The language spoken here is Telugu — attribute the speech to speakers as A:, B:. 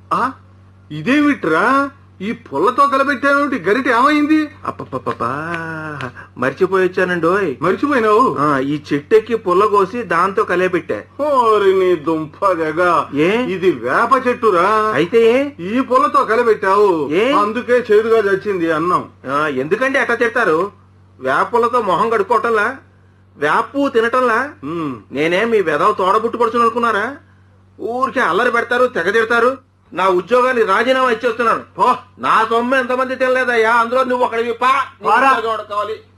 A: ఆ ఇదేమిట్రా ఈ పుల్లతో కలబెట్టావేమిటి గరిట ఏమైంది
B: అప్పప్పప్పా మర్చిపోయి వచ్చానండోయ్
A: మర్చిపోయినావు
B: ఆ, ఈ చెట్టెక్కి పుల్ల కోసి దాంతో కలియబెట్టా
A: ఓరి నీ దుంపదగా
B: ఏ?
A: ఇది వేప చెట్టురా
B: అయితే
A: ఈ పుల్లతో కలబెట్టావు
B: ఏ?
A: అందుకే చేదుగా చచ్చింది అన్నం
B: ఆ, ఎందుకండి అట్లా తిడతారు వేపులతో మొహం కడుక్కోవటంలా వేపు తినటంలా
A: ఉమ్.
B: నేనే మీ వెదవ తోడబుట్టుపడుచుని అనుకున్నారా ఊరికే అల్లరి పెడతారు తెగ తిడతారు నా ఉద్యోగాన్ని రాజీనామా ఇచ్చేస్తున్నాను
A: పో
B: నా సొమ్ము ఎంతమంది తినలేదయ్యా అందులో నువ్వు ఒకడివి పా నీ
A: పోరా.
B: ఉద్యోగం ఒకటి కావాలి